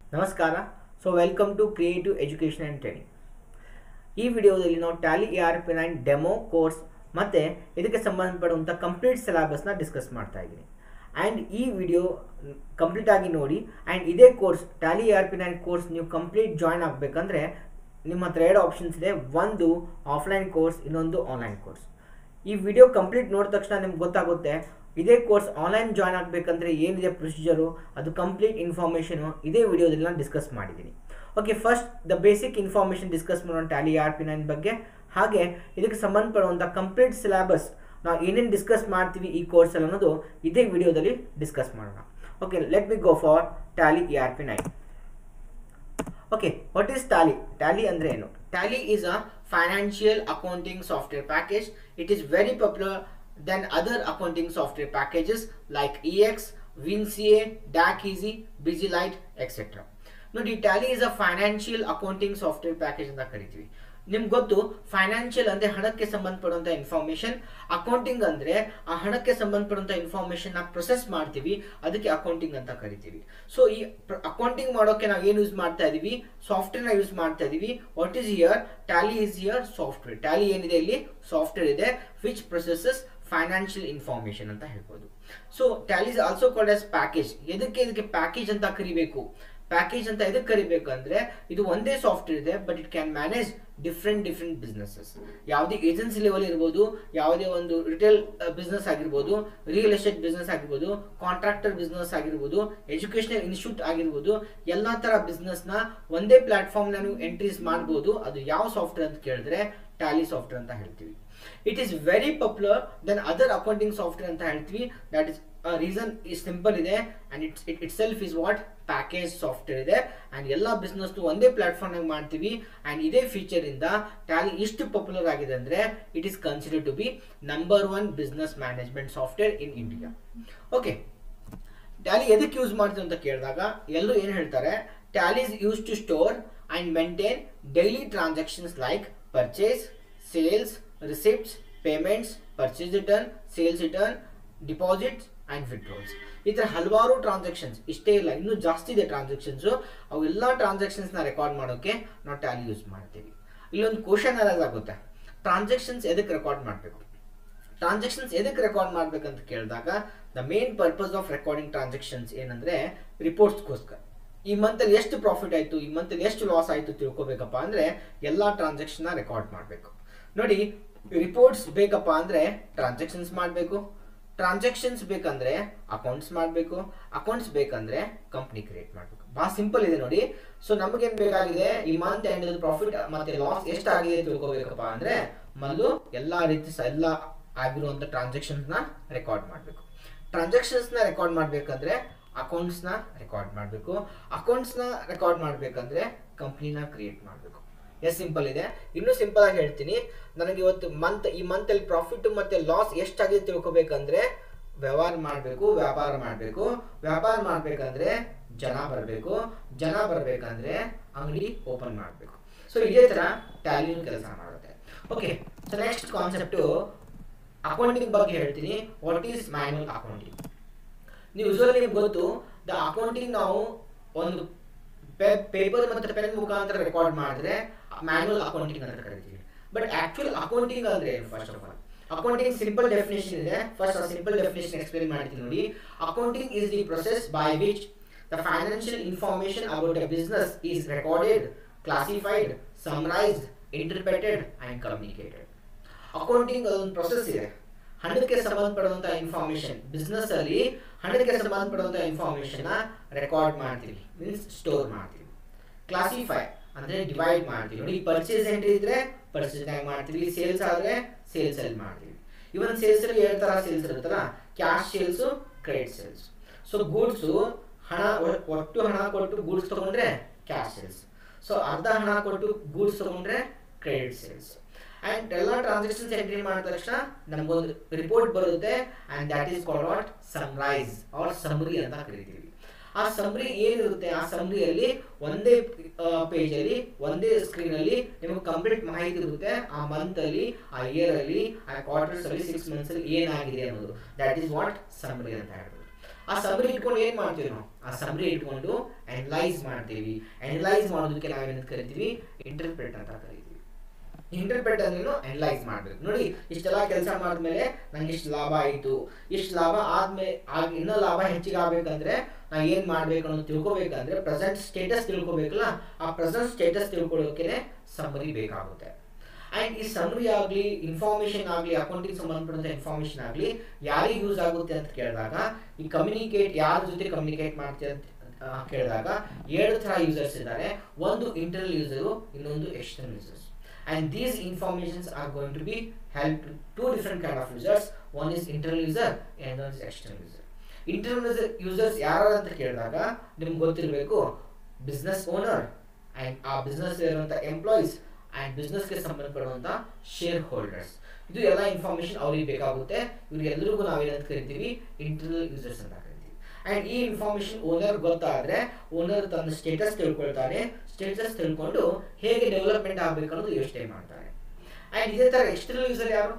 ನಮಸ್ಕಾರ so welcome to creative education and training ಈ ವಿಡಿಯೋದಲ್ಲಿ ನಾವು Tally E R P nine demo course ಮತ್ತು ಇದಕ್ಕೆ ಸಂಬಂಧಪಡುವಂಥ ಕಂಪ್ಲೀಟ್ ಸಿಲೆಬಸ್ನ ಡಿಸ್ಕಸ್ ಮಾಡ್ತಾ ಇದ್ದೀನಿ ಆ್ಯಂಡ್ ಈ ವಿಡಿಯೋ ಕಂಪ್ಲೀಟ್ ಆಗಿ ನೋಡಿ ಆ್ಯಂಡ್ ಇದೇ course Tally E R P nine course ನೀವು ಕಂಪ್ಲೀಟ್ ಜಾಯ್ನ್ ಆಗಬೇಕಂದ್ರೆ ನಿಮ್ಮ ಹತ್ರ ಎರಡು ಆಪ್ಷನ್ಸ್ ಇದೆ ಒಂದು ಆಫ್ಲೈನ್ ಕೋರ್ಸ್ ಇನ್ನೊಂದು ಆನ್ಲೈನ್ ಕೋರ್ಸ್ ಈ ವಿಡಿಯೋ ಕಂಪ್ಲೀಟ್ ನೋಡಿದ ತಕ್ಷಣ ನಿಮ್ಗೆ ಗೊತ್ತಾಗುತ್ತೆ ಇದೇ ಕೋರ್ಸ್ ಆನ್ಲೈನ್ ಜಾಯ್ನ್ ಆಗಬೇಕಂದ್ರೆ ಏನಿದೆ ಪ್ರೊಸೀಜರು ಅದು ಕಂಪ್ಲೀಟ್ ಇನ್ಫಾರ್ಮೇಷನು ಇದೇ ವಿಡಿಯೋದಲ್ಲಿ ನಾನು ಡಿಸ್ಕಸ್ ಮಾಡಿದ್ದೀನಿ okay first the basic information discuss ಮಾಡೋಣ ಟ್ಯಾಲಿ ಆರ್ ಪಿ ನೈನ್ ಬಗ್ಗೆ ಹಾಗೆ ಇದಕ್ಕೆ ಸಂಬಂಧಪಡುವಂಥ ಕಂಪ್ಲೀಟ್ ಸಿಲೆಬಸ್ ನಾವು ಏನೇನು ಡಿಸ್ಕಸ್ ಮಾಡ್ತೀವಿ ಈ ಕೋರ್ಸಲ್ಲಿ ಅನ್ನೋದು ಇದೇ ವಿಡಿಯೋದಲ್ಲಿ ಡಿಸ್ಕಸ್ ಮಾಡೋಣ okay let me go for Tally E R P nine okay what is Tally Tally ಅಂದರೆ ಏನು Tally is a financial accounting software package it is very popular then other accounting software packages like E X win C A Dac easy busy light etcetera ನೋಡಿ Tally is a financial accounting software package ಅಂತ ಕರಿತೀವಿ ನಿಮ್ಗೆ ಗೊತ್ತು financial ಅಂದ್ರೆ ಹಣಕ್ಕೆ ಸಂಬಂಧಪಡುವಂತ information accounting ಅಂದ್ರೆ ಆ ಹಣಕ್ಕೆ ಸಂಬಂಧಪಡುವಂತ ಇನ್ಫಾರ್ಮೇಶನ್ ನ ಪ್ರೊಸೆಸ್ ಮಾಡ್ತೀವಿ ಅದಕ್ಕೆ ಅಕೌಂಟಿಂಗ್ ಅಂತ ಕರಿತೀವಿ ಸೊ ಈ ಅಕೌಂಟಿಂಗ್ ಮಾಡೋಕೆ ನಾವು ಏನು ಯೂಸ್ ಮಾಡ್ತಾ ಇದೀವಿ ಸಾಫ್ಟ್ವೇರ್ ನ ಯೂಸ್ ಮಾಡ್ತಾ ಇದೀವಿ what is here Tally is here software Tally ಏನಿದೆ ಇಲ್ಲಿ ಸಾಫ್ಟ್ವೇರ್ ಇದೆ ವಿಚ್ ಪ್ರೊಸೆಸಸ್ ಫೈನಾನ್ಷಿಯಲ್ ಇನ್ಫಾರ್ಮೇಶನ್ ಅಂತ ಹೇಳ್ಬೋದು so Tally is also called as package ಎದಕ್ಕೆ ಇದಕ್ಕೆ ಪ್ಯಾಕೇಜ್ ಅಂತ ಕರಿಬೇಕು ಪ್ಯಾಕೇಜ್ ಅಂತ ಎದಕ್ಕೆ ಕರಿಬೇಕು ಅಂದ್ರೆ ಇದು ಒಂದೇ ಸಾಫ್ಟ್ವೇರ್ ಇದೆ but it can manage different different businesses ಯಾವುದೇ ಏಜೆನ್ಸಿ ಲೆವೆಲ್ ಇರ್ಬೋದು ಯಾವುದೇ ಒಂದು ರಿಟೇಲ್ ಬಿಸ್ನೆಸ್ ಆಗಿರ್ಬೋದು ರಿಯಲ್ ಎಸ್ಟೇಟ್ ಬಿಸ್ನೆಸ್ ಆಗಿರ್ಬೋದು ಕಾಂಟ್ರಾಕ್ಟರ್ ಬಿಸ್ನೆಸ್ ಆಗಿರ್ಬೋದು ಎಜುಕೇಶನಲ್ ಇನ್ಸ್ಟಿಟ್ಯೂಟ್ ಆಗಿರ್ಬೋದು ಎಲ್ಲಾ ತರ ಬಿಸ್ನೆಸ್ ನ ಒಂದೇ ಪ್ಲಾಟ್ಫಾರ್ಮ್ ನೀವು ಎಂಟ್ರೀಸ್ ಮಾಡ್ಬೋದು ಅದು ಯಾವ ಸಾಫ್ಟ್ವೇರ್ ಅಂತ ಕೇಳಿದ್ರೆ ಟ್ಯಾಲಿ ಸಾಫ್ಟ್ವೇರ್ ಅಂತ ಹೇಳ್ತೀವಿ it is very popular then other accounting software ಅಂತ ಹೇಳ್ತೀವಿ ದಟ್ ಇಸ್ ರೀಸನ್ ಈ ಸಿಂಪಲ್ ಇದೆ and it's it itself is what package software ಇದೆ ಅಂಡ್ ಎಲ್ಲ ಬಿಸ್ನೆಸ್ ಒಂದೇ ಪ್ಲಾಟ್ಫಾರ್ಮ್ ಆಗಿ ಮಾಡ್ತೀವಿ ಅಂಡ್ ಇದೇ ಫೀಚರ್ ಇಂದ ಟ್ಯಾಲಿ ಇಷ್ಟು ಪಾಪ್ಯುಲರ್ ಆಗಿದೆ ಅಂದ್ರೆ it is consider to be number one business management software in India okay Tally ಎದಕ್ಕೆ ಯೂಸ್ ಮಾಡ್ತೀವಿ ಅಂತ ಕೇಳಿದಾಗ ಎಲ್ಲರೂ ಏನು ಹೇಳ್ತಾರೆ Tally is use to store and maintain daily transactions like purchase sales receipts payments purchase return sales return deposits and withdrawals ಈ ಥರ ಹಲವಾರು ಟ್ರಾನ್ಸಾಕ್ಷನ್ಸ್ ಇಷ್ಟೇ ಇಲ್ಲ ಇನ್ನೂ ಜಾಸ್ತಿ ಇದೆ ಟ್ರಾನ್ಸಾಕ್ಷನ್ಸು ಅವೆಲ್ಲ ಟ್ರಾನ್ಸಾಕ್ಷನ್ಸ್ನ ರೆಕಾರ್ಡ್ ಮಾಡೋಕ್ಕೆ ನಾವು ಟ್ಯಾಲಿ ಯೂಸ್ ಮಾಡ್ತೀವಿ ಇಲ್ಲೊಂದು ಕ್ವಶನ್ ಅರೈಸ್ ಆಗುತ್ತೆ ಟ್ರಾನ್ಸಾಕ್ಷನ್ಸ್ ಎದಕ್ಕೆ ರೆಕಾರ್ಡ್ ಮಾಡಬೇಕು ಟ್ರಾನ್ಸಾಕ್ಷನ್ಸ್ ಎದಕ್ಕೆ ರೆಕಾರ್ಡ್ ಮಾಡ್ಬೇಕಂತ ಕೇಳಿದಾಗ the main purpose of recording transactions ಏನಂದ್ರೆ ರಿಪೋರ್ಟ್ಸ್ಗೋಸ್ಕರ ಈ ಮಂತಲ್ಲಿ ಎಷ್ಟು ಪ್ರಾಫಿಟ್ ಆಯಿತು ಈ ಮಂತಲ್ಲಿ ಎಷ್ಟು ಲಾಸ್ ಆಯಿತು ತಿಳ್ಕೊಬೇಕಪ್ಪ ಅಂದ್ರೆ ಎಲ್ಲ ಟ್ರಾನ್ಸಾಕ್ಷನ್ನ ರೆಕಾರ್ಡ್ ಮಾಡಬೇಕು ನೋಡಿ ರಿಪೋರ್ಟ್ಸ್ ಬೇಕಪ್ಪ ಅಂದ್ರೆ ಟ್ರಾನ್ಸಾಕ್ಷನ್ಸ್ ಮಾಡಬೇಕು ಟ್ರಾನ್ಸಾಕ್ಷನ್ಸ್ ಬೇಕಂದ್ರೆ ಅಕೌಂಟ್ಸ್ ಮಾಡಬೇಕು ಅಕೌಂಟ್ಸ್ ಬೇಕಂದ್ರೆ ಕಂಪ್ನಿ ಕ್ರಿಯೇಟ್ ಮಾಡಬೇಕು ಬಹಳ ಸಿಂಪಲ್ ಇದೆ ನೋಡಿ ಸೊ ನಮಗೇನ್ ಬೇಕಾಗಿದೆ ಈ ಮಂತ್ ಎಂಡ್ ಪ್ರಾಫಿಟ್ ಮತ್ತೆ ಲಾಸ್ ಎಷ್ಟಾಗಿದೆ ತಿಳ್ಕೊಬೇಕಪ್ಪ ಅಂದ್ರೆ ಮೊದಲು ಎಲ್ಲಾ ರೀತಿ ಎಲ್ಲ ಆಗಿರುವಂತ ಟ್ರಾನ್ಸಾಕ್ಷನ್ಸ್ ನ ರೆಕಾರ್ಡ್ ಮಾಡಬೇಕು ಟ್ರಾನ್ಸಾಕ್ಷನ್ಸ್ ನ ರೆಕಾರ್ಡ್ ಮಾಡ್ಬೇಕಂದ್ರೆ ಅಕೌಂಟ್ಸ್ ನ ರೆಕಾರ್ಡ್ ಮಾಡಬೇಕು ಅಕೌಂಟ್ಸ್ ನ ರೆಕಾರ್ಡ್ ಮಾಡ್ಬೇಕಂದ್ರೆ ಕಂಪ್ನಿನ ಕ್ರಿಯೇಟ್ ಮಾಡಬೇಕು ಎಷ್ಟು ಸಿಂಪಲ್ ಇದೆ ಇನ್ನೂ ಸಿಂಪಲ್ ಆಗಿ ಹೇಳ್ತೀನಿ ನನಗೆ ಇವತ್ತು ಮಂತ್ ಈ ಮಂತ್ ಅಲ್ಲಿ ಪ್ರಾಫಿಟ್ ಮತ್ತೆ ಲಾಸ್ ಎಷ್ಟಾಗಿದೆ ತಿಳ್ಕೊಬೇಕಂದ್ರೆ ವ್ಯವಹಾರ ಮಾಡಬೇಕು ವ್ಯಾಪಾರ ಮಾಡಬೇಕು ವ್ಯಾಪಾರ ಮಾಡ್ಬೇಕಂದ್ರೆ ಜನ ಬರಬೇಕು ಜನ ಬರ್ಬೇಕಂದ್ರೆ ಅಂಗಡಿ ಓಪನ್ ಮಾಡಬೇಕು ಸೊ ಇದೇ ತರ ಟ್ಯಾಲಿನ ಕೆಲಸ ಮಾಡುತ್ತೆ okay so next concept accounting ಬಗ್ಗೆ ಹೇಳ್ತೀನಿ ವಾಟ್ ಈಸ್ ಮ್ಯಾನ್ಯಲ್ ಅಕೌಂಟಿಂಗ್ ನೀವು ಯೂಶಲಿ ನಿಮ್ಗೆ ಗೊತ್ತು ದ ಅಕೌಂಟಿಂಗ್ ನಾವು ಒಂದು ಪೇಪರ್ ಮತ್ತು ಪೆನ್ ಮುಖಾಂತರ ರೆಕಾರ್ಡ್ ಮಾಡಿದ್ರೆ ಮ್ಯಾನ್ಯಲ್ ಅಕೌಂಟಿಂಗ್ ಅಂತ ಕರಿತೀವಿ ಬಟ್ ಆಕ್ಚುಲ್ ಅಕೌಂಟಿಂಗ್ ಅಂದ್ರೆ first of all accounting simple definition ಇದೆ ಫಸ್ಟ್ ಆ ಸಿಂಪಲ್ ಡೆಫಿನೇಷನ್ ಎಕ್ಸ್ಪ್ಲೇನ್ ಮಾಡ್ತೀನಿ ನೋಡಿ accounting is the process by which the financial information about a business is recorded classified summarised interpreted and communicated accounting ಅದೊಂದು process ಇದೆ ಹಣಕ್ಕೆ ಸಂಬಂಧಪಡುವಂತ information business ಅಲ್ಲಿ ಹಣಕ್ಕೆ ಸಂಬಂಧಪಡುವಂತ ಇನ್ಫಾರ್ಮೇಶನ್ ರೆಕಾರ್ಡ್ ಮಾಡ್ತೀವಿ ಮೀನ್ಸ್ ಸ್ಟೋರ್ ಮಾಡ್ತೀವಿ ಕ್ಲಾಸಿಫೈ ಅಂದ್ರೆ ಡಿವೈಡ್ ಮಾಡ್ತೀವಿ ನೋಡಿ ಪರ್ಚೇಸ್ ಎಂಟ್ರಿ ಇದ್ರೆ ಪರ್ಚೇಸ್ ಆಗಿ ಮಾಡ್ತೀವಿ ಸೇಲ್ಸ್ ಆದ್ರೆ ಸೇಲ್ಸ್ ಅಲ್ಲಿ ಮಾಡ್ತೀವಿ ಇವನ್ ಸೇಲ್ಸ್ ಅಲ್ಲಿ ಎರಡು ತರ ಸೇಲ್ಸ್ ಇರುತ್ತಲ್ಲ cash sales credit sales so goods ಹಣ ಒಟ್ಟು ಹಣ ಕೊಟ್ಟು ಗೂಡ್ಸ್ ತಗೊಂಡ್ರೆ ಕ್ಯಾಶ್ ಸೇಲ್ಸ್ ಸೊ ಅರ್ಧ ಹಣ ಕೊಟ್ಟು ಗೂಡ್ಸ್ ತಗೊಂಡ್ರೆ ಕ್ರೆಡಿಟ್ ಸೇಲ್ಸ್ ಅಂಡ್ ಎಲ್ಲ ಟ್ರಾನ್ಸಾಕ್ಷನ್ಸ್ ಎಂಟ್ರಿ ಮಾಡಿದ ತಕ್ಷಣ ನಮಗೊಂದು ರಿಪೋರ್ಟ್ ಬರುತ್ತೆ and that is called what summarise or summary ಅಂತ ಕರಿತೀವಿ ಆ ಸಮರಿ ಏನಿರುತ್ತೆ ಆ ಸಮರಿಯಲ್ಲಿ ಒಂದೇ ಪೇಜ್ ಅಲ್ಲಿ ಒಂದೇ ಸ್ಕ್ರೀನ್ ಅಲ್ಲಿ ನಿಮಗೆ ಕಂಪ್ಲೀಟ್ ಮಾಹಿತಿ ಇರುತ್ತೆ ಆ ಮಂತ್ ಅಲ್ಲಿ ಆ ಇಯರ್ ಅಲ್ಲಿ ಆ ಕ್ವಾರ್ಟರ್ಸ್ ಅಲ್ಲಿ ಸಿಕ್ಸ್ ಮಂತ್ಸ್ ಅಲ್ಲಿ ಏನಾಗಿದೆ ಅನ್ನೋದು ದಟ್ ಈಸ್ ವಾಟ್ ಸಮರಿ ಅಂತ ಹೇಳ್ಬೋದು ಆ ಸಮರಿ ಇಟ್ಕೊಂಡು ಏನ್ ಮಾಡ್ತೀವಿ ನಾವು ಆ ಸಮರಿ ಇಟ್ಕೊಂಡು ಅನಲೈಸ್ ಮಾಡ್ತೀವಿ ಅನಲೈಸ್ ಮಾಡೋದಕ್ಕೆ ನಾವೇನಂತ ಕರಿತೀವಿ ಇಂಟರ್ಪ್ರೆಟ್ ಅಂತ ಕರಿತೀವಿ ಇಂಟರ್ಪ್ರೆಟ್ ಅಂದ್ರೇನು ಅನಲೈಸ್ ಮಾಡ್ಬೇಕು ನೋಡಿ ಇಷ್ಟೆಲ್ಲ ಕೆಲಸ ಮಾಡಿದ್ಮೇಲೆ ನಂಗೆ ಇಷ್ಟು ಲಾಭ ಆಯಿತು ಇಷ್ಟು ಲಾಭ ಆದ್ಮೇಲೆ ಆಗ ಇನ್ನೂ ಲಾಭ ಹೆಚ್ಚಿಗೆ ಆಗ್ಬೇಕಂದ್ರೆ ನಾ ಏನ್ ಮಾಡ್ಬೇಕು ಅನ್ನೋದು ತಿಳ್ಕೊಬೇಕಂದ್ರೆ ಪ್ರೆಸೆಂಟ್ ಸ್ಟೇಟಸ್ ತಿಳ್ಕೊಬೇಕಲ್ಲ ಆ ಪ್ರೆಸೆಂಟ್ ಸ್ಟೇಟಸ್ ತಿಳ್ಕೊಳ್ಳೋಕೆ ಸಮರಿ ಬೇಕಾಗುತ್ತೆ ಅಂಡ್ ಈ ಸಮರಿ ಆಗಲಿ ಇನ್ಫಾರ್ಮೇಶನ್ ಆಗಲಿ ಅಕೌಂಟಿಂಗ್ ಸಂಬಂಧಪಟ್ಟಂತ ಇನ್ಫಾರ್ಮೇಶನ್ ಆಗಲಿ ಯಾರಿಗೆ ಯೂಸ್ ಆಗುತ್ತೆ ಅಂತ ಕೇಳಿದಾಗ ಈ ಕಮ್ಯುನಿಕೇಟ್ ಯಾರ ಜೊತೆ ಕಮ್ಯುನಿಕೇಟ್ ಮಾಡ್ತೀರ ಅಂತ ಆ, ಕೇಳಿದಾಗ ಎರಡು ಥರ ಯೂಸರ್ಸ್ ಇದ್ದಾರೆ ಒಂದು ಇಂಟರ್ನಲ್ ಯೂಸರು ಇನ್ನೊಂದು external users and these informations are going to be help to two different kind of users one is internal user and one is external user internal users ಯಾರು ಅಂತ ಕೇಳಿದಾಗ ನಿಮ್ಗೆ ಗೊತ್ತಿರಬೇಕು ಬಿಸ್ನೆಸ್ ಓನರ್ ಅಂಡ್ ಆ business ಇರುವಂಥ employees and ಬಿಸ್ನೆಸ್ಗೆ ಸಂಬಂಧಪಡುವಂಥ shareholders ಇದು ಎಲ್ಲ ಇನ್ಫಾರ್ಮೇಶನ್ ಅವ್ರಿಗೆ ಬೇಕಾಗುತ್ತೆ ಇವ್ರಿಗೆಲ್ಲರಿಗೂ ನಾವೇನಂತ ಕರಿತೀವಿ ಇಂಟರ್ನಲ್ ಯೂಸರ್ಸ್ ಅಂತ ಕರಿತೀವಿ ಅಂಡ್ ಈ ಇನ್ಫಾರ್ಮೇಶನ್ ಓನರ್ ಗೊತ್ತಾದ್ರೆ ಓನರ್ ತನ್ನ ಸ್ಟೇಟಸ್ ತಿಳ್ಕೊಳ್ತಾನೆ ಸ್ಟೇಟಸ್ ತಿಳ್ಕೊಂಡು ಹೇಗೆ ಡೆವಲಪ್ಮೆಂಟ್ ಆಗಬೇಕು ಅನ್ನೋದು ಯೋಚನೆ ಮಾಡ್ತಾರೆ ಅಂಡ್ ಇದೇ ತರ ಎಕ್ಸ್ಟರ್ನಲ್ ಯೂಸರ್ ಯಾರು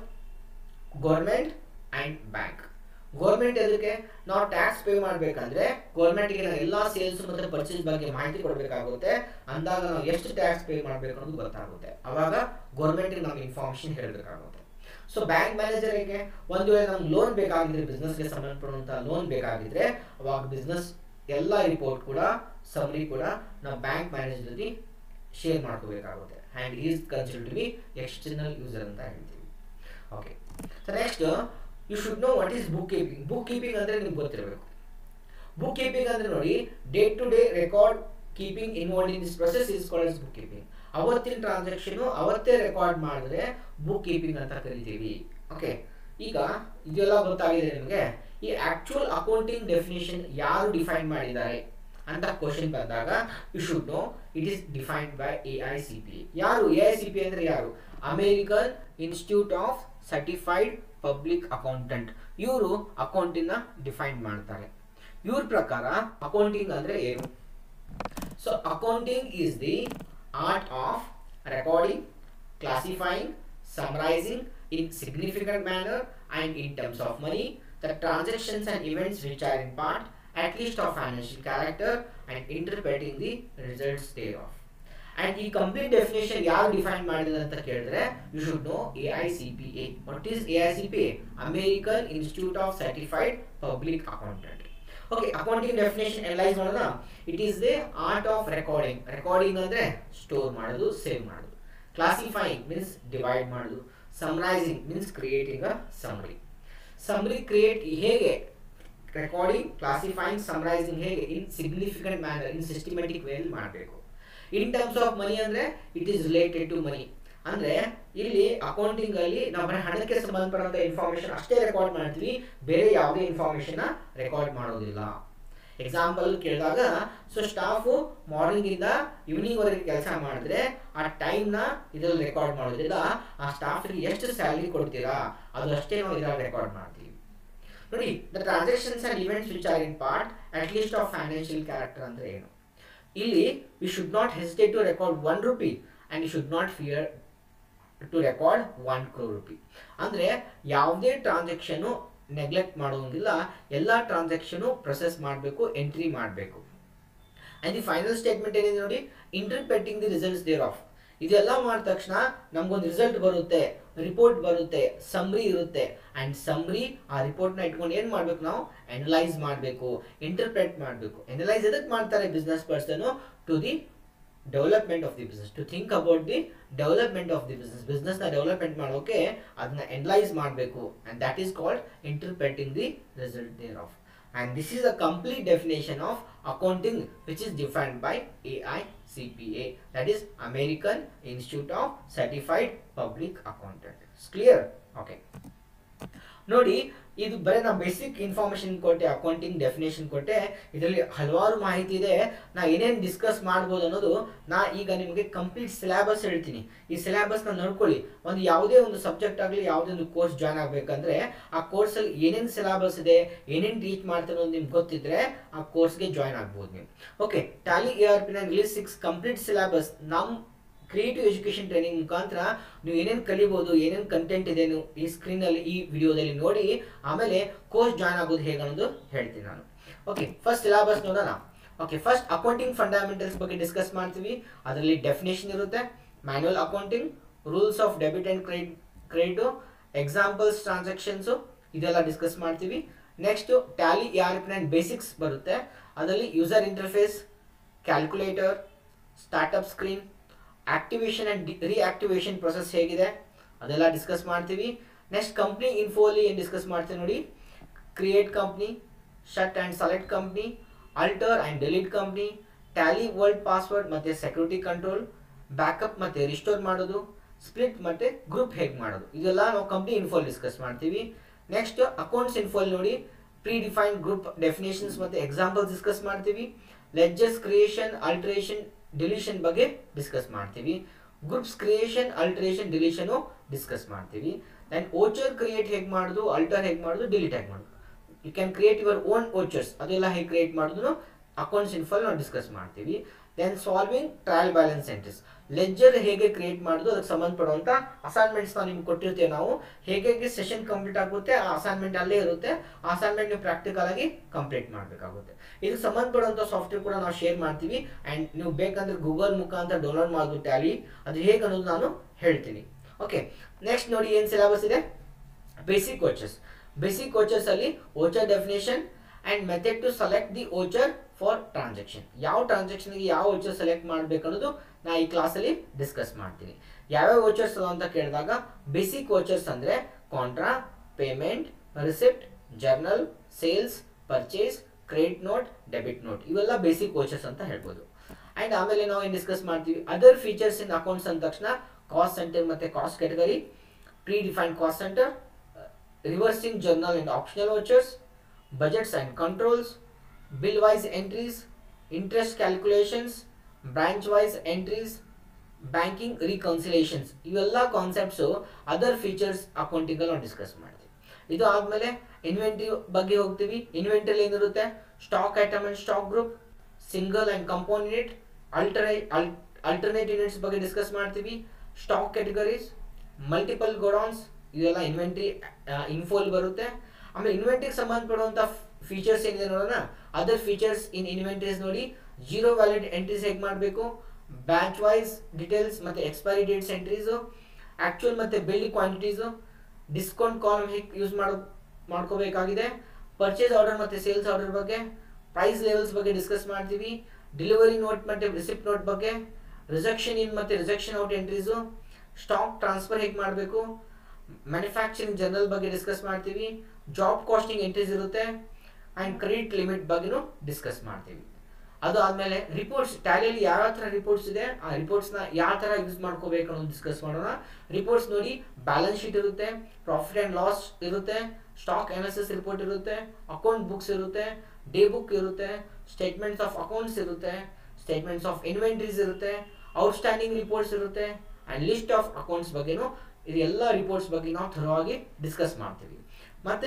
ಗೌರ್ಮೆಂಟ್ ಅಂಡ್ ಬ್ಯಾಂಕ್ ಗೌರ್ಮೆಂಟ್ ಎದಕ್ಕೆ ನಾವು ಟ್ಯಾಕ್ಸ್ ಪೇ ಮಾಡಬೇಕಂದ್ರೆ ಗೌರ್ಮೆಂಟ್ಗೆ ನಾವು ಎಲ್ಲ ಸೇಲ್ಸ್ ಮತ್ತೆ ಪರ್ಚೇಸ್ ಬಗ್ಗೆ ಮಾಹಿತಿ ಕೊಡಬೇಕಾಗುತ್ತೆ ಅಂದಾಗ ನಾವು ಎಷ್ಟು ಟ್ಯಾಕ್ಸ್ ಪೇ ಮಾಡಬೇಕು ಅನ್ನೋದು ಗೊತ್ತಾಗುತ್ತೆ ಅವಾಗ ಗೌರ್ಮೆಂಟ್ಗೆ ನಮ್ಗೆ ಇನ್ಫಾರ್ಮೇಶನ್ ಹೇಳಬೇಕಾಗುತ್ತೆ ಸೊ ಬ್ಯಾಂಕ್ ಮ್ಯಾನೇಜರ್ಗೆ ಒಂದು ವೇಳೆ ನಮ್ಗೆ ಲೋನ್ ಬೇಕಾಗಿದ್ರೆ ಬಿಸ್ನೆಸ್ಗೆ ಸಂಬಂಧಪಡುವಂಥ ಲೋನ್ ಬೇಕಾಗಿದ್ರೆ ಅವಾಗ ಬಿಸ್ನೆಸ್ ಎಲ್ಲ ರಿಪೋರ್ಟ್ ಕೂಡ ಸಮರಿ ಕೂಡ ನಾವು ಬ್ಯಾಂಕ್ ಮ್ಯಾನೇಜರ್ ಜೊತೆ ಶೇರ್ ಮಾಡ್ಕೋಬೇಕಾಗುತ್ತೆ and is consider to be external user ಅಂತ ಹೇಳ್ತೀವಿ okay so next you should know what is bookkeeping bookkeeping ಅಂದರೆ ನಿಮ್ಗೆ ಗೊತ್ತಿರಬೇಕು ಬುಕ್ ಕೀಪಿಂಗ್ ಅಂದ್ರೆ ನೋಡಿ day to day record keeping involved in this process is called bookkeeping ಅವತ್ತಿನ transaction ಅವತ್ತೇ record ಮಾಡಿದ್ರೆ ಬುಕ್ ಕೀಪಿಂಗ್ ಅಂತ ಕರಿತೀವಿ ಓಕೆ ಈಗ ಇದೆಲ್ಲ ಗೊತ್ತಾಗಿದೆ ನಿಮಗೆ ಈ ಆಕ್ಚುಯಲ್ ಅಕೌಂಟಿಂಗ್ ಡೆಫಿನೇಷನ್ ಯಾರು ಡಿಫೈನ್ ಮಾಡಿದ್ದಾರೆ ಅಂತ ಕ್ವಶನ್ ಬಂದಾಗ you should know it is defined by A I C P ಯಾರು ಎ ಐ ಸಿ ಪಿ ಅಂದ್ರೆ ಯಾರು American institute of certified public accountant ಇವರು ಅಕೌಂಟಿನ ಡಿಫೈನ್ ಮಾಡ್ತಾರೆ ಇವ್ರ ಪ್ರಕಾರ ಅಕೌಂಟಿಂಗ್ ಅಂದ್ರೆ ಏನು so accounting is the art of recording classifying summarizing in significant manner and in terms of money the transactions and events which are in part at least of financial character and interpreting the results thereof. And ಈ complete definition ಯಾರು define ಮಾಡಿದ ಅಂತ ಕೇಳಿದ್ರೆ you should know A I C P A what is A I C P A American institute of certified public accountant okay accounting definition analyse ಮಾಡೋಣ it is the art of recording recording ಅಂದ್ರೆ store ಮಾಡೋದು save ಮಾಡೋದು classifying means divide ಮಾಡೋದು summarising means creating a summary summary create ಹೇಗೆ recording classifying summarising ಹೇಗೆ in significant manner in systematic ವೇಲಿ ಮಾಡಬೇಕು in terms of money ಅಂದ್ರೆ it is related to money ಅಂದ್ರೆ ಇಲ್ಲಿ ಅಕೌಂಟಿಂಗ್ ಅಲ್ಲಿ ನಾವು ಬರೀ ಹಣಕ್ಕೆ ಸಂಬಂಧಪಟ್ಟಂತ ಇನ್ಫಾರ್ಮೇಶನ್ ಅಷ್ಟೇ ರೆಕಾರ್ಡ್ ಮಾಡ್ತೀವಿ ಬೇರೆ ಯಾವುದೇ ಇನ್ಫಾರ್ಮೇಶನ್ ರೆಕಾರ್ಡ್ ಮಾಡೋದಿಲ್ಲ ಎಕ್ಸಾಂಪಲ್ ಕೇಳಿದಾಗ ಸೊ ಸ್ಟಾಫು ಮಾರ್ನಿಂಗ್ ಇಂದ ಈವ್ನಿಂಗ್ ವರೆಗೆ ಕೆಲಸ ಮಾಡಿದ್ರೆ ಆ ಟೈಮ್ ನ ಇದ್ರಲ್ಲಿ ರೆಕಾರ್ಡ್ ಮಾಡೋದಿಲ್ಲ ಆ ಸ್ಟಾಫ್ಗೆ ಎಷ್ಟು ಸ್ಯಾಲರಿ ಕೊಡ್ತೀರಾ ಅದು ಅಷ್ಟೇ ನಾವು ಇದ್ರಲ್ಲಿ ರೆಕಾರ್ಡ್ ಮಾಡ್ತೀವಿ ನೋಡಿ the transactions and events which are in part at least of financial character ಅಂದ್ರೆ ಏನು ಇಲ್ಲಿ we should not hesitate to record one rupee and you should not fear to record one crore rupee ಅಂದರೆ ಯಾವುದೇ transaction neglect ಮಾಡೋಂಗಿಲ್ಲ ಎಲ್ಲ transaction process ಮಾಡಬೇಕು entry ಮಾಡಬೇಕು and the final statement ಏನಿದೆ ನೋಡಿ interpreting the results thereof ಇದೆಲ್ಲ ಮಾಡಿದ ತಕ್ಷಣ ನಮ್ಗೊಂದು ರಿಸಲ್ಟ್ ಬರುತ್ತೆ ರಿಪೋರ್ಟ್ ಬರುತ್ತೆ ಸಮ್ರಿ ಇರುತ್ತೆ ಆ್ಯಂಡ್ ಸಮ್ರಿ ಆ ರಿಪೋರ್ಟ್ನ ಇಟ್ಕೊಂಡು ಏನು ಮಾಡ್ಬೇಕು ನಾವು ಅನಲೈಸ್ ಮಾಡಬೇಕು ಇಂಟರ್ಪ್ರೆಟ್ ಮಾಡಬೇಕು ಅನಲೈಸ್ ಎದಕ್ಕೆ ಮಾಡ್ತಾರೆ business person to the development of the business to think about the development of the business ಬಿಸ್ನೆಸ್ನ ಡೆವಲಪ್ಮೆಂಟ್ ಮಾಡೋಕೆ ಅದನ್ನ ಎನಲೈಸ್ ಮಾಡಬೇಕು and that is called interpreting the result thereof and this is a complete definition of accounting which is defined by AICPA that is American Institute of Certified Public Accountant it's clear okay ನೋಡಿ ಇದು ಬರೀ ನಾ basic information ಕೊಟ್ಟೆ accounting definition ಕೊಟ್ಟೆ ಇದರಲ್ಲಿ ಹಲವಾರು ಮಾಹಿತಿ ಇದೆ ನಾ ಏನೇನು ಡಿಸ್ಕಸ್ ಮಾಡ್ಬೋದು ಅನ್ನೋದು ನಾ ಈಗ ನಿಮಗೆ ಕಂಪ್ಲೀಟ್ ಸಿಲೆಬಸ್ ಹೇಳ್ತೀನಿ ಈ ಸಿಲೆಬಸ್ನ ನೋಡ್ಕೊಳ್ಳಿ ಒಂದು ಯಾವುದೇ ಒಂದು ಸಬ್ಜೆಕ್ಟ್ ಆಗಲಿ ಯಾವುದೇ ಒಂದು ಕೋರ್ಸ್ ಜಾಯ್ನ್ ಆಗಬೇಕಂದ್ರೆ ಆ ಕೋರ್ಸಲ್ಲಿ ಏನೇನು ಸಿಲೆಬಸ್ ಇದೆ ಏನೇನು ಟೀಚ್ ಮಾಡ್ತಾರೆ ಅನ್ನೋದು ನಿಮ್ಗೆ ಗೊತ್ತಿದ್ರೆ ಆ ಕೋರ್ಸ್ಗೆ ಜಾಯ್ನ್ ಆಗ್ಬೋದು ನೀವು ಓಕೆ ಟ್ಯಾಲಿ ಎ ಆರ್ ಪಿನ ರಿಲೀಸ್ ಸಿಕ್ಸ್ ಕಂಪ್ಲೀಟ್ ಸಿಲೆಬಸ್ ನಮ್ಮ ಕ್ರಿಯೇಟಿವ್ ಎಜುಕೇಷನ್ ಟ್ರೈನಿಂಗ್ ಮುಖಾಂತರ ನೀವು ಏನೇನು ಕಲಿಬೋದು ಏನೇನು ಕಂಟೆಂಟ್ ಇದೆ ನೀವು ಈ ಸ್ಕ್ರೀನಲ್ಲಿ ಈ ವಿಡಿಯೋದಲ್ಲಿ ನೋಡಿ ಆಮೇಲೆ ಕೋರ್ಸ್ ಜಾಯ್ನ್ ಆಗೋದು ಹೇಗೆ ಅನ್ನೋದು ಹೇಳ್ತೀನಿ ನಾನು ಓಕೆ ಫಸ್ಟ್ ಸಿಲಾಬಸ್ ನೋಡೋಣ ಓಕೆ ಫಸ್ಟ್ ಅಕೌಂಟಿಂಗ್ ಫಂಡಮೆಂಟಲ್ಸ್ ಬಗ್ಗೆ ಡಿಸ್ಕಸ್ ಮಾಡ್ತೀವಿ ಅದರಲ್ಲಿ ಡೆಫಿನೇಷನ್ ಇರುತ್ತೆ manual accounting rules of debit and credit credit examples transactions ಇದೆಲ್ಲ ಡಿಸ್ಕಸ್ ಮಾಡ್ತೀವಿ next Tally R P and basics ಬರುತ್ತೆ ಅದರಲ್ಲಿ user interface calculator startup screen activation and reactivation process ಹೇಗಿದೆ ಅದೆಲ್ಲ ಡಿಸ್ಕಸ್ ಮಾಡ್ತೀವಿ ನೆಕ್ಸ್ಟ್ ಕಂಪ್ನಿ ಇನ್ಫೋಲಿ ಏನು ಡಿಸ್ಕಸ್ ಮಾಡ್ತೀವಿ ನೋಡಿ create company shut and select company alter and delete company Tally vault password ಮತ್ತು security control backup ಮತ್ತು ರಿಸ್ಟೋರ್ ಮಾಡೋದು ಸ್ಪ್ಲಿಟ್ ಮತ್ತು ಗ್ರೂಪ್ ಹೇಗೆ ಮಾಡೋದು ಇದೆಲ್ಲ ನಾವು ಕಂಪ್ನಿ ಇನ್ಫೋಲ್ ಡಿಸ್ಕಸ್ ಮಾಡ್ತೀವಿ ನೆಕ್ಸ್ಟ್ ಅಕೌಂಟ್ಸ್ ಇನ್ಫೋಲ್ ನೋಡಿ ಪ್ರೀ ಡಿಫೈನ್ಡ್ ಗ್ರೂಪ್ ಡೆಫಿನೇಷನ್ಸ್ ಮತ್ತು ಎಕ್ಸಾಂಪಲ್ಸ್ ಡಿಸ್ಕಸ್ ಮಾಡ್ತೀವಿ ಲೆಡ್ಜರ್ಸ್ ಕ್ರಿಯೇಷನ್ ಅಲ್ಟ್ರೇಷನ್ ಡಿಲೀಷನ್ ಬಗ್ಗೆ ಡಿಸ್ಕಸ್ ಮಾಡ್ತೀವಿ groups creation alteration deletion discuss ಮಾಡ್ತೀವಿ ದೆನ್ ಓಚರ್ ಕ್ರಿಯೇಟ್ ಹೇಗೆ ಮಾಡೋದು ಅಲ್ಟರ್ ಹೇಗೆ ಮಾಡೋದು ಡಿಲೀಟ್ ಹೇಗೆ ಮಾಡೋದು you can create your own vouchers ಅದೆಲ್ಲ ಹೇಗೆ ಕ್ರಿಯೇಟ್ ಮಾಡೋದು ಅಕೌಂಟ್ಸ್ ಇನ್ಫಾಲ್ ನಾವು ಡಿಸ್ಕಸ್ ಮಾಡ್ತೀವಿ then solving trial balance entries ledger ಹೇಗೆ ಕ್ರಿಯೇಟ್ ಮಾಡೋದು ಅದಕ್ಕೆ ಸಂಬಂಧಪಡುವಂಥ ಅಸೈನ್ಮೆಂಟ್ಸ್ ನಾವು ನಿಮ್ಗೆ ಕೊಟ್ಟಿರ್ತೇವೆ ನಾವು ಹೇಗೆ ಹೇಗೆ ಸೆಷನ್ ಕಂಪ್ಲೀಟ್ ಆಗುತ್ತೆ ಆ ಅಸೈನ್ಮೆಂಟ್ ಅಲ್ಲೇ ಇರುತ್ತೆ ಆ ಅಸೈನ್ಮೆಂಟ್ ನೀವು ಪ್ರಾಕ್ಟಿಕಲ್ ಆಗಿ ಕಂಪ್ಲೀಟ್ ಮಾಡಬೇಕಾಗುತ್ತೆ ಇದಕ್ಕೆ ಸಂಬಂಧಪಡುವಂಥ ಸಾಫ್ಟ್ವೇರ್ ಕೂಡ ನಾವು ಶೇರ್ ಮಾಡ್ತೀವಿ ಆ್ಯಂಡ್ ನೀವು ಬೇಕಂದ್ರೆ ಗೂಗಲ್ ಮುಖಾಂತರ ಡೌನ್ಲೋಡ್ ಮಾಡೋದು ಟ್ಯಾಲಿ ಅದು ಹೇಗೆ ಅನ್ನೋದು ನಾನು ಹೇಳ್ತೀನಿ ಓಕೆ ನೆಕ್ಸ್ಟ್ ನೋಡಿ ಏನು ಸಿಲೆಬಸ್ ಇದೆ ಬೇಸಿಕ್ ಕೋಚಸ್ ಬೇಸಿಕ್ ಕೋಚಸ್ ಅಲ್ಲಿ voucher definition and method to select the voucher for transaction ಯಾವ ಟ್ರಾನ್ಸಾಕ್ಷನ್ಗೆ ಯಾವ ಓಚರ್ ಸೆಲೆಕ್ಟ್ ಮಾಡಬೇಕು ಅನ್ನೋದು ನಾ ಈ ಕ್ಲಾಸಲ್ಲಿ ಡಿಸ್ಕಸ್ ಮಾಡ್ತೀನಿ ಯಾವ್ಯಾವ ಓಚರ್ಸ್ ಅಂತ ಕೇಳಿದಾಗ ಬೇಸಿಕ್ ಓಚರ್ಸ್ ಅಂದರೆ contra payment receipt journal sales purchase credit note debit note ಇವೆಲ್ಲ ಬೇಸಿಕ್ ಓಚರ್ಸ್ ಅಂತ ಹೇಳ್ಬೋದು ಆ್ಯಂಡ್ ಆಮೇಲೆ ನಾವು ಏನು ಡಿಸ್ಕಸ್ ಮಾಡ್ತೀವಿ ಅದರ್ ಫೀಚರ್ಸ್ ಇನ್ ಅಕೌಂಟ್ಸ್ ಅಂದ ತಕ್ಷಣ ಕಾಸ್ಟ್ ಸೆಂಟರ್ ಮತ್ತು cost category predefined cost centre reversing journal and optional vouchers, budgets and controls, bill wise entries, interest calculations, branch wise entries, banking reconciliations ಇವೆಲ್ಲ concepts other features ಅಕೌಂಟಿಂಗಲ್ಲಿ ನಾವು discuss ಮಾಡ್ತೀವಿ ಇದು ಆದಮೇಲೆ inventory ಬಗ್ಗೆ ಹೋಗ್ತೀವಿ ಇನ್ವೆಂಟ್ರಿಲಿ ಏನಿರುತ್ತೆ stock item and stock group single and compound unit alternate alternate units ಬಗ್ಗೆ ಡಿಸ್ಕಸ್ ಮಾಡ್ತೀವಿ ಸ್ಟಾಕ್ ಕ್ಯಾಟಗರೀಸ್ ಮಲ್ಟಿಪಲ್ ಗೋಡೌನ್ಸ್ ಇದೆಲ್ಲ ಇನ್ವೆಂಟ್ರಿ ಇನ್ಫೋಲ್ ಬರುತ್ತೆ ಆಮೇಲೆ ಇನ್ವೆಂಟ್ರಿಗೆ ಸಂಬಂಧಪಡುವಂಥ ಫೀಚರ್ಸ್ ಏನಿದೆ ನೋಡೋಣ ಅದರ್ ಫೀಚರ್ಸ್ ಇನ್ ಇನ್ವೆಂಟ್ರೀಸ್ ನೋಡಿ ಜೀರೋ ವ್ಯಾಲಿಡ್ ಎಂಟ್ರೀಸ್ ಹೇಗೆ ಮಾಡಬೇಕು ಬ್ಯಾಚ್ ವೈಸ್ ಡೀಟೇಲ್ಸ್ ಮತ್ತು ಎಕ್ಸ್ಪೈರಿ ಡೇಟ್ಸ್ ಎಂಟ್ರೀಸು ಆ್ಯಕ್ಚುಯಲ್ ಮತ್ತು ಬಿಲ್ಡ್ ಕ್ವಾಂಟಿಟೀಸು ಡಿಸ್ಕೌಂಟ್ ಕಾಲಮ್ ಹೇಗೆ ಯೂಸ್ ಮಾಡೋ ಮಾಡ್ಕೋಬೇಕಾಗಿದೆ ಪರ್ಚೇಸ್ ಆರ್ಡರ್ ಮತ್ತು ಸೇಲ್ಸ್ ಆರ್ಡರ್ ಬಗ್ಗೆ ಪ್ರೈಸ್ ಲೆವೆಲ್ಸ್ ಬಗ್ಗೆ ಡಿಸ್ಕಸ್ ಮಾಡ್ತೀವಿ ಡೆಲಿವರಿ ನೋಟ್ ಮತ್ತು ರಿಸಿಪ್ಟ್ ನೋಟ್ ಬಗ್ಗೆ ರಿಜೆಕ್ಷನ್ ಇನ್ ಮತ್ತು rejection out entries stock transfer ಹೇಗೆ ಮಾಡಬೇಕು ಮ್ಯಾನುಫ್ಯಾಕ್ಚರಿಂಗ್ ಜನರಲ್ ಬಗ್ಗೆ ಡಿಸ್ಕಸ್ ಮಾಡ್ತೀವಿ ಜಾಬ್ ಕಾಸ್ಟಿಂಗ್ ಎಂಟ್ರೀಸ್ ಇರುತ್ತೆ ಆ್ಯಂಡ್ ಕ್ರೆಡಿಟ್ ಲಿಮಿಟ್ ಬಗ್ಗೆನೂ ಡಿಸ್ಕಸ್ ಮಾಡ್ತೀವಿ ಅದು ಆದಮೇಲೆ ರಿಪೋರ್ಟ್ಸ್ ಟ್ಯಾಲಿಯಲ್ಲಿ ಯಾವ ಥರ ರಿಪೋರ್ಟ್ಸ್ ಇದೆ ಆ ರಿಪೋರ್ಟ್ಸ್ನ ಯಾವ ಥರ ಯೂಸ್ ಮಾಡ್ಕೋಬೇಕು ಅನ್ನೋದು ಡಿಸ್ಕಸ್ ಮಾಡೋಣ ರಿಪೋರ್ಟ್ಸ್ ನೋಡಿ ಬ್ಯಾಲೆನ್ಸ್ ಶೀಟ್ ಇರುತ್ತೆ ಪ್ರಾಫಿಟ್ ಆ್ಯಂಡ್ ಲಾಸ್ ಇರುತ್ತೆ ಸ್ಟಾಕ್ ಅನಾಲಿಸಿಸ್ ರಿಪೋರ್ಟ್ ಇರುತ್ತೆ ಅಕೌಂಟ್ ಬುಕ್ಸ್ ಇರುತ್ತೆ ಡೇ ಬುಕ್ ಇರುತ್ತೆ ಸ್ಟೇಟ್ಮೆಂಟ್ಸ್ ಆಫ್ ಅಕೌಂಟ್ಸ್ ಇರುತ್ತೆ ಸ್ಟೇಟ್ಮೆಂಟ್ಸ್ ಆಫ್ ಇನ್ವೆಂಟ್ರೀಸ್ ಇರುತ್ತೆ ಔಟ್ಸ್ಟ್ಯಾಂಡಿಂಗ್ ರಿಪೋರ್ಟ್ಸ್ ಇರುತ್ತೆ ಆ್ಯಂಡ್ ಲಿಸ್ಟ್ ಆಫ್ ಅಕೌಂಟ್ಸ್ ಬಗ್ಗೆನೂ ಇದೆಲ್ಲ ರಿಪೋರ್ಟ್ಸ್ ಬಗ್ಗೆ ನಾವು ಥರವಾಗಿ ಡಿಸ್ಕಸ್ ಮಾಡ್ತೀವಿ ಮತ್ತೆ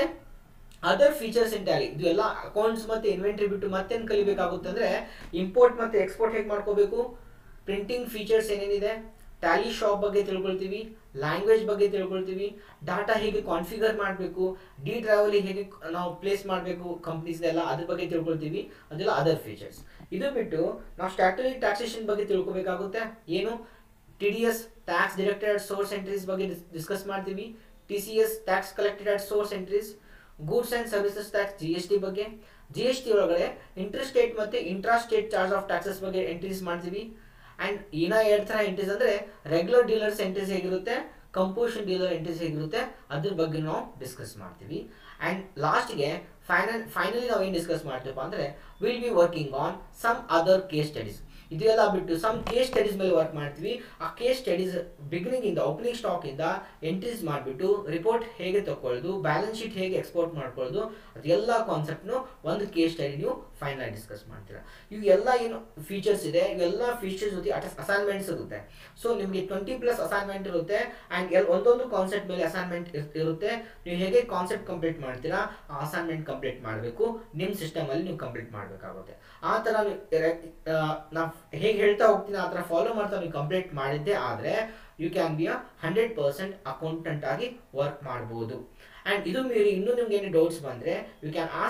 ಅದರ್ ಫೀಚರ್ಸ್ ಇನ್ ಟ್ಯಾಲಿ ಇದು ಎಲ್ಲ ಅಕೌಂಟ್ಸ್ ಮತ್ತೆ ಇನ್ವೆಂಟ್ರಿ ಬಿಟ್ಟು ಮತ್ತೇನು ಕಲಿಬೇಕಾಗುತ್ತೆ ಅಂದ್ರೆ ಇಂಪೋರ್ಟ್ ಮತ್ತೆ ಎಕ್ಸ್ಪೋರ್ಟ್ ಹೇಗೆ ಮಾಡ್ಕೋಬೇಕು ಪ್ರಿಂಟಿಂಗ್ ಫೀಚರ್ಸ್ ಏನೇನಿದೆ ಟ್ಯಾಲಿ ಶಾಪ್ ಬಗ್ಗೆ ತಿಳ್ಕೊಳ್ತೀವಿ ಲ್ಯಾಂಗ್ವೇಜ್ ಬಗ್ಗೆ ತಿಳ್ಕೊಳ್ತೀವಿ ಡಾಟಾ ಹೇಗೆ ಕಾನ್ಫಿಗರ್ ಮಾಡಬೇಕು ಡಿ ಡ್ರೈವಲ್ಲಿ ಹೇಗೆ ನಾವು ಪ್ಲೇಸ್ ಮಾಡಬೇಕು ಕಂಪ್ನೀಸ್ದೆಲ್ಲ ಅದ್ರ ಬಗ್ಗೆ ತಿಳ್ಕೊಳ್ತೀವಿ ಅದೆಲ್ಲ ಅದರ್ ಫೀಚರ್ಸ್ ಇದು ಬಿಟ್ಟು ನಾವು ಸ್ಟ್ಯಾಟರಿ ಟ್ಯಾಕ್ಸೇಷನ್ ಬಗ್ಗೆ ತಿಳ್ಕೊಬೇಕಾಗುತ್ತೆ ಏನು T D S tax deducted at source entries ಬಗ್ಗೆ ಡಿಸ್ಕಸ್ ಮಾಡ್ತೀವಿ T C S tax collected at source entries goods and services tax G S T ಬಗ್ಗೆ ಜಿ ಎಸ್ ಟಿ ಒಳಗಡೆ ಇಂಟರ್ ಸ್ಟೇಟ್ ಮತ್ತು intrastate charge of taxes ಬಗ್ಗೆ entries ಮಾಡ್ತೀವಿ and ಇನ್ನ ಎರಡು ಥರ ಎಂಟ್ರೀಸ್ ಅಂದರೆ ರೆಗ್ಯುಲರ್ ಡೀಲರ್ಸ್ ಎಂಟ್ರೀಸ್ ಹೇಗಿರುತ್ತೆ ಕಂಪೋಷನ್ ಡೀಲರ್ ಎಂಟ್ರೀಸ್ ಹೇಗಿರುತ್ತೆ ಅದ್ರ ಬಗ್ಗೆ ನಾವು ಡಿಸ್ಕಸ್ ಮಾಡ್ತೀವಿ ಆ್ಯಂಡ್ ಲಾಸ್ಟ್ಗೆ ಫೈನಲ್ ಫೈನಲಿ ನಾವು ಏನು ಡಿಸ್ಕಸ್ ಮಾಡ್ತೀವಪ್ಪ ಅಂದರೆ will be working on some other case studies ಇದೆಲ್ಲ ಬಿಟ್ಟು ಸಮ್ ಕೇಸ್ ಸ್ಟಡೀಸ್ ಮೇಲೆ ವರ್ಕ್ ಮಾಡ್ತೀವಿ ಆ ಕೇಸ್ ಸ್ಟಡೀಸ್ ಬಿಗಿನಿಂಗ್ ಇಂದ ಓಪನಿಂಗ್ ಸ್ಟಾಕ್ ಇಂದ ಎಂಟ್ರೀಸ್ ಮಾಡಿಬಿಟ್ಟು ರಿಪೋರ್ಟ್ ಹೇಗೆ ತಗೊಳ್ಳೋದು ಬ್ಯಾಲೆನ್ಸ್ ಶೀಟ್ ಹೇಗೆ ಎಕ್ಸ್ಪೋರ್ಟ್ ಮಾಡ್ಕೊಳ್ಳೋದು ಅದೆಲ್ಲ ಕಾನ್ಸೆಪ್ಟ್ನು ಒಂದು ಕೇಸ್ ಸ್ಟಡಿ ನೀವು ಫೈನಲ್ ಡಿಸ್ಕಸ್ ಮಾಡ್ತೀರಾ ಇವೆಲ್ಲ ಏನು ಫೀಚರ್ಸ್ ಇದೆ ಇವೆಲ್ಲ ಫೀಚರ್ಸ್ ಜೊತೆ ಅಸೈನ್ಮೆಂಟ್ಸ್ ಇರುತ್ತೆ ಸೊ ನಿಮಗೆ ಟ್ವೆಂಟಿ ಪ್ಲಸ್ ಅಸೈನ್ಮೆಂಟ್ ಇರುತ್ತೆ ಆ್ಯಂಡ್ ಎಲ್ ಒಂದೊಂದು ಕಾನ್ಸೆಪ್ಟ್ ಮೇಲೆ ಅಸೈನ್ಮೆಂಟ್ ಇರುತ್ತೆ ನೀವು ಹೇಗೆ ಕಾನ್ಸೆಪ್ಟ್ ಕಂಪ್ಲೀಟ್ ಮಾಡ್ತೀರಾ ಆ ಅಸೈನ್ಮೆಂಟ್ ಕಂಪ್ಲೀಟ್ ಮಾಡಬೇಕು ನಿಮ್ಮ ಸಿಸ್ಟಮಲ್ಲಿ ನೀವು ಕಂಪ್ಲೀಟ್ ಮಾಡಬೇಕಾಗುತ್ತೆ ಆ ಥರ ನಾವು ಹೇಗೆ ಹೇಳ್ತಾ ಹೋಗ್ತೀನಿ ಆ ಥರ ಫಾಲೋ ಮಾಡ್ತಾ ನೀವು ಕಂಪ್ಲೀಟ್ ಮಾಡಿದ್ದೆ ಆದರೆ you can be a hundred percent accountant ಆಗಿ ವರ್ಕ್ ಮಾಡ್ಬೋದು ಆ್ಯಂಡ್ ಇದು ಮೀರಿ ಇನ್ನೂ ನಿಮ್ಗೆ ಏನು ಡೌಟ್ಸ್ ಬಂದರೆ ಯು ಕ್ಯಾನ್ ಆಸ್ಕ್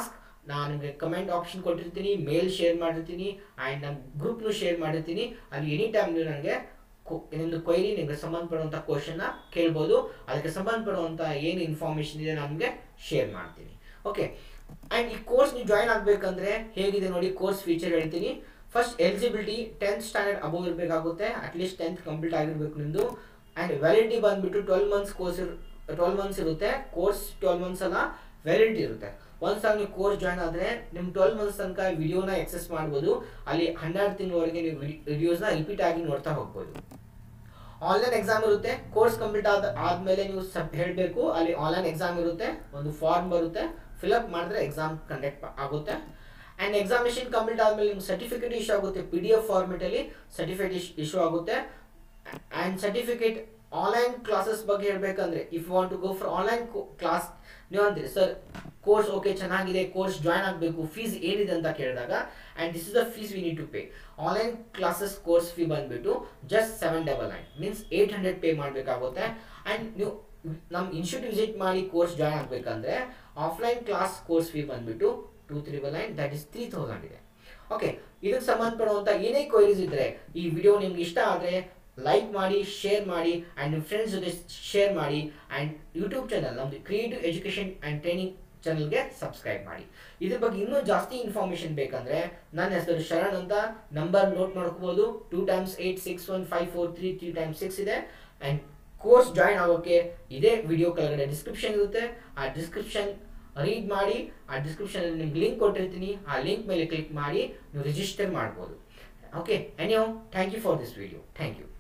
ನಾನು ನಿಮಗೆ ಕಮೆಂಟ್ ಆಪ್ಷನ್ ಕೊಟ್ಟಿರ್ತೀನಿ ಮೇಲ್ ಶೇರ್ ಮಾಡಿರ್ತೀನಿ ಆ್ಯಂಡ್ ನಮ್ಮ ಗ್ರೂಪ್ನು ಶೇರ್ ಮಾಡಿರ್ತೀನಿ ಅಲ್ಲಿ ಎನಿ ಟೈಮ್ ನೀವು ನನಗೆ ನಿಮ್ಮದು ಕ್ವೈರಿ ನಿಮಗೆ ಸಂಬಂಧಪಡುವಂಥ ಕ್ವಶನ್ನ ಕೇಳ್ಬೋದು ಅದಕ್ಕೆ ಸಂಬಂಧಪಡುವಂಥ ಏನು ಇನ್ಫಾರ್ಮೇಷನ್ ಇದೆ ನಮಗೆ ಶೇರ್ ಮಾಡ್ತೀನಿ ಓಕೆ ಆ್ಯಂಡ್ ಈ ಕೋರ್ಸ್ ನೀವು ಜಾಯ್ನ್ ಆಗಬೇಕಂದ್ರೆ ಹೇಗಿದೆ ನೋಡಿ ಕೋರ್ಸ್ ಫೀಚರ್ ಹೇಳ್ತೀನಿ first eligibility tenth standard above ಇರಬೇಕಾಗುತ್ತೆ ಅಟ್ಲೀಸ್ಟ್ ಟೆಂತ್ ಕಂಪ್ಲೀಟ್ ಆಗಿರಬೇಕು ನಿಮ್ಮದು ಆ್ಯಂಡ್ ವ್ಯಾಲಿಡಿಟಿ ಬಂದುಬಿಟ್ಟು ಟ್ವೆಲ್ ಮಂತ್ಸ್ ಕೋರ್ಸ್ ಇರ್ ಟ್ವೆಲ್ ಮಂತ್ಸ್ ಇರುತ್ತೆ ಕೋರ್ಸ್ ಟ್ವೆಲ್ ಮಂತ್ಸ್ ಅಲ್ಲ ವ್ಯಾಲಿಡಿಟಿ ಇರುತ್ತೆ ಒಂದ್ಸಲ ನೀವು ಕೋರ್ಸ್ ಜಾಯ್ನ್ ಆದರೆ ನಿಮ್ಮ ಟ್ವೆಲ್ ಮಂತ್ಸ್ ತನಕ ವಿಡಿಯೋನ ಎಕ್ಸೆಸ್ ಮಾಡ್ಬೋದು ಅಲ್ಲಿ ಹನ್ನೆರಡು ತಿಂಗಳವರೆಗೆ ನೀವು ವಿಡಿಯೋಸ್ನ ರಿಪೀಟ್ ಆಗಿ ನೋಡ್ತಾ ಹೋಗ್ಬೋದು ಆನ್ಲೈನ್ ಎಕ್ಸಾಮ್ ಇರುತ್ತೆ ಕೋರ್ಸ್ ಕಂಪ್ಲೀಟ್ ಆದ ಆದಮೇಲೆ ನೀವು ಸಬ್ ಹೇಳಬೇಕು ಅಲ್ಲಿ ಆನ್ಲೈನ್ ಎಕ್ಸಾಮ್ ಇರುತ್ತೆ ಒಂದು ಫಾರ್ಮ್ ಬರುತ್ತೆ ಫಿಲಪ್ ಮಾಡಿದ್ರೆ ಎಕ್ಸಾಮ್ ಕಂಡಕ್ಟ್ ಆಗುತ್ತೆ ಆ್ಯಂಡ್ ಎಕ್ಸಾಮಿನೇಷನ್ ಕಂಪ್ಲೀಟ್ ಆದಮೇಲೆ ನಿಮ್ಗೆ ಸರ್ಟಿಫಿಕೇಟ್ ಇಶ್ಯೂ ಆಗುತ್ತೆ ಪಿ ಡಿ ಎಫ್ ಫಾರ್ಮೆಟಲ್ಲಿ ಸರ್ಟಿಫಿಕೇಟ್ ಇಶ್ಯೂ ಆಗುತ್ತೆ ಆ್ಯಂಡ್ ಸರ್ಟಿಫಿಕೇಟ್ ಆನ್ಲೈನ್ ಕ್ಲಾಸಸ್ ಬಗ್ಗೆ ಹೇಳಬೇಕಂದ್ರೆ if want to go for online class ನೀವು ಅಂತೀರಿ ಸರ್ ಕೋರ್ಸ್ ಓಕೆ ಚೆನ್ನಾಗಿದೆ ಕೋರ್ಸ್ ಜಾಯ್ನ್ ಆಗಬೇಕು ಫೀಸ್ ಏನಿದೆ ಅಂತ ಕೇಳಿದಾಗ and this is the fees we need to pay online classes course fee ಬಂದುಬಿಟ್ಟು just seven double nine means eight hundred pay ಮಾಡಬೇಕಾಗುತ್ತೆ and ನೀವು ನಮ್ಮ ಇನ್ಸ್ಟಿಟ್ಯೂಟ್ ವಿಸಿಟ್ ಮಾಡಿ ಕೋರ್ಸ್ ಜಾಯ್ನ್ ಆಗಬೇಕಂದ್ರೆ ಆಫ್ಲೈನ್ ಕ್ಲಾಸ್ ಕೋರ್ಸ್ ಫೀ ಬಂದುಬಿಟ್ಟು two triple nine that is three thousand ಇದೆ okay ಇದಕ್ಕೆ ಸಂಬಂಧಪಡುವಂಥ ಏನೇ ಕ್ವೈರೀಸ್ ಇದ್ದರೆ ಈ ವಿಡಿಯೋ ನಿಮ್ಗೆ ಇಷ್ಟ ಆದರೆ ಲೈಕ್ ಮಾಡಿ ಶೇರ್ ಮಾಡಿ ಆ್ಯಂಡ್ ನಿಮ್ಮ ಫ್ರೆಂಡ್ಸ್ ಜೊತೆ ಶೇರ್ ಮಾಡಿ ಆ್ಯಂಡ್ ಯೂಟ್ಯೂಬ್ ಚಾನಲ್ ನಮ್ಮದು ಕ್ರಿಯೇಟಿವ್ ಎಜುಕೇಷನ್ ಆ್ಯಂಡ್ ಟ್ರೈನಿಂಗ್ ಚಾನಲ್ಗೆ ಸಬ್ಸ್ಕ್ರೈಬ್ ಮಾಡಿ ಇದ್ರ ಬಗ್ಗೆ ಇನ್ನೂ ಜಾಸ್ತಿ ಇನ್ಫಾರ್ಮೇಷನ್ ಬೇಕಂದರೆ ನನ್ನ ಹೆಸರು ಶರಣ್ ಅಂತ ನಂಬರ್ ನೋಟ್ ಮಾಡ್ಕೋಬೋದು two times eight six one five four three three times six ಇದೆ ಆ್ಯಂಡ್ ಕೋರ್ಸ್ ಜಾಯ್ನ್ ಆಗೋಕ್ಕೆ ಇದೇ ವಿಡಿಯೋ ಕೆಳಗಡೆ ಡಿಸ್ಕ್ರಿಪ್ಷನ್ ಇರುತ್ತೆ ಆ ಡಿಸ್ಕ್ರಿಪ್ಷನ್ ರೀಡ್ ಮಾಡಿ ಆ ಡಿಸ್ಕ್ರಿಪ್ಷನ್ ನಿಮ್ಗೆ ಲಿಂಕ್ ಕೊಟ್ಟಿರ್ತೀನಿ ಆ ಲಿಂಕ್ ಮೇಲೆ ಕ್ಲಿಕ್ ಮಾಡಿ ನೀವು ರಿಜಿಸ್ಟರ್ ಮಾಡ್ಬೋದು ಓಕೆ ಎನಿಯೋ thank you for this video thank you